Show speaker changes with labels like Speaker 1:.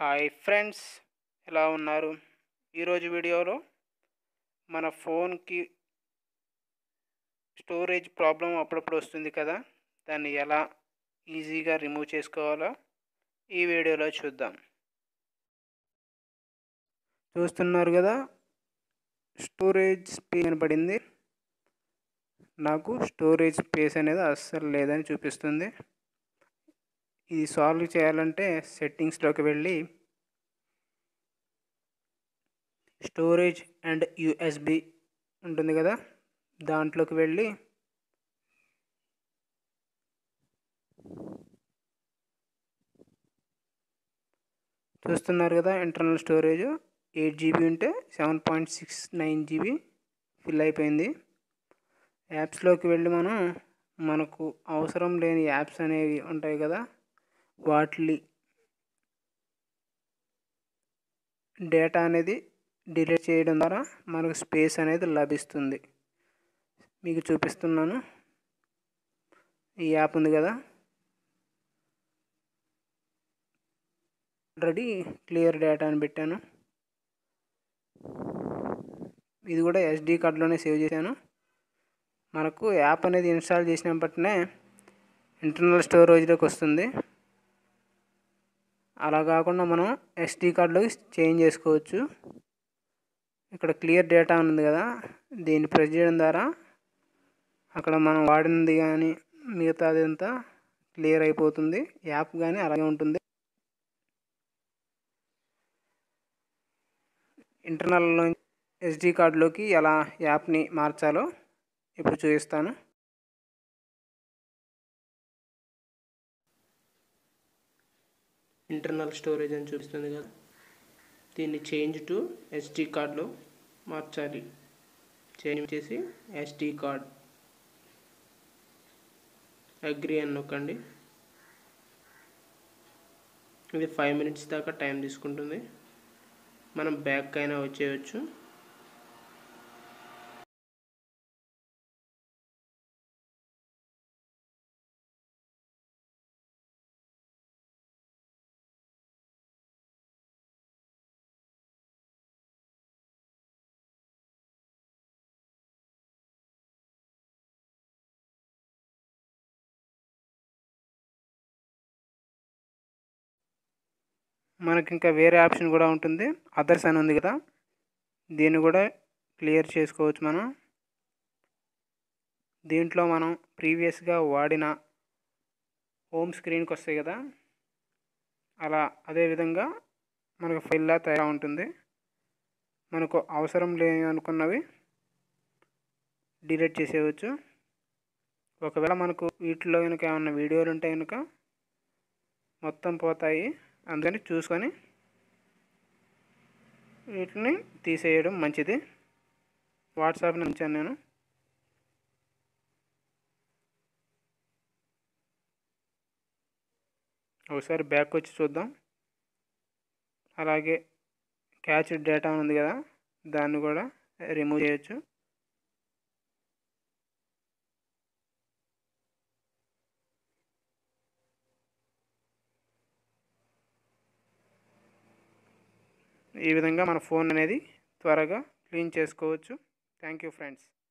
Speaker 1: hi friends ఎలా ఉన్నారు ఈరోజు వీడియోలో మన ఫోన్కి స్టోరేజ్ ప్రాబ్లం అప్పుడప్పుడు వస్తుంది కదా దాన్ని ఎలా ఈజీగా రిమూవ్ చేసుకోవాలో ఈ వీడియోలో చూద్దాం చూస్తున్నారు కదా స్టోరేజ్ స్పేస్ పడింది నాకు స్టోరేజ్ స్పేస్ అనేది అస్సలు లేదని చూపిస్తుంది ఇది సాల్వ్ చేయాలంటే సెట్టింగ్స్లోకి వెళ్ళి స్టోరేజ్ అండ్ యూఎస్బి ఉంటుంది కదా దాంట్లోకి వెళ్ళి చూస్తున్నారు కదా ఇంటర్నల్ స్టోరేజ్ ఎయిట్ జీబీ ఉంటే seven point six nine GB fill అయిపోయింది యాప్స్లోకి వెళ్ళి మనం మనకు అవసరం లేని యాప్స్ అనేవి ఉంటాయి కదా వాటి డేటా అనేది డిలీట్ చేయడం ద్వారా మనకు స్పేస్ అనేది లభిస్తుంది మీకు చూపిస్తున్నాను ఈ యాప్ ఉంది కదా ఆల్రెడీ క్లియర్ డేటా అని పెట్టాను ఇది కూడా ఎస్డి కార్డ్లోనే సేవ్ చేశాను మనకు యాప్ అనేది ఇన్స్టాల్ చేసినప్పటినే ఇంటర్నల్ స్టోరేజ్లోకి వస్తుంది అలా కాకుండా మనం ఎస్డి కార్డులోకి చేంజ్ చేసుకోవచ్చు ఇక్కడ క్లియర్ డేటా ఉంది కదా దీన్ని ప్రెస్ చేయడం ద్వారా అక్కడ మనం వాడినది కానీ మిగతాది అంతా క్లియర్ అయిపోతుంది యాప్ కానీ అలాగే ఉంటుంది ఇంటర్నల్లో ఎస్డి కార్డులోకి ఎలా యాప్ని మార్చాలో ఇప్పుడు చూపిస్తాను ఇంటర్నల్ స్టోరేజ్ అని చూపిస్తుంది కదా దీన్ని చేంజ్ టు ఎస్డి కార్డ్లో మార్చాలి చేంజ్ చేసి ఎస్డి కార్డ్ అగ్రి అని నొక్కండి ఇది ఫైవ్ మినిట్స్ దాకా టైం తీసుకుంటుంది మనం బ్యాక్ అయినా వచ్చేయచ్చు మనకి ఇంకా వేరే ఆప్షన్ కూడా ఉంటుంది అదర్స్ అని ఉంది కదా దీన్ని కూడా క్లియర్ చేసుకోవచ్చు మనం దీంట్లో మనం ప్రీవియస్గా వాడిన హోమ్ స్క్రీన్కి వస్తాయి కదా అలా అదేవిధంగా మనకు ఫైల్లా తయారు ఉంటుంది మనకు అవసరం లేని అనుకున్నవి డిలీట్ చేసేయవచ్చు ఒకవేళ మనకు వీటిలో కనుక ఏమన్నా వీడియోలు ఉంటే కనుక మొత్తం పోతాయి అందుకని చూసుకొని వీటిని తీసేయడం మంచిది వాట్సాప్ నుంచాను నేను ఒకసారి బ్యాక్ వచ్చి చూద్దాం అలాగే క్యాచ్ డేటా ఉంది కదా దాన్ని కూడా రిమూవ్ చేయొచ్చు ఈ విధంగా మన ఫోన్ అనేది త్వరగా క్లీన్ చేసుకోవచ్చు థ్యాంక్ యూ ఫ్రెండ్స్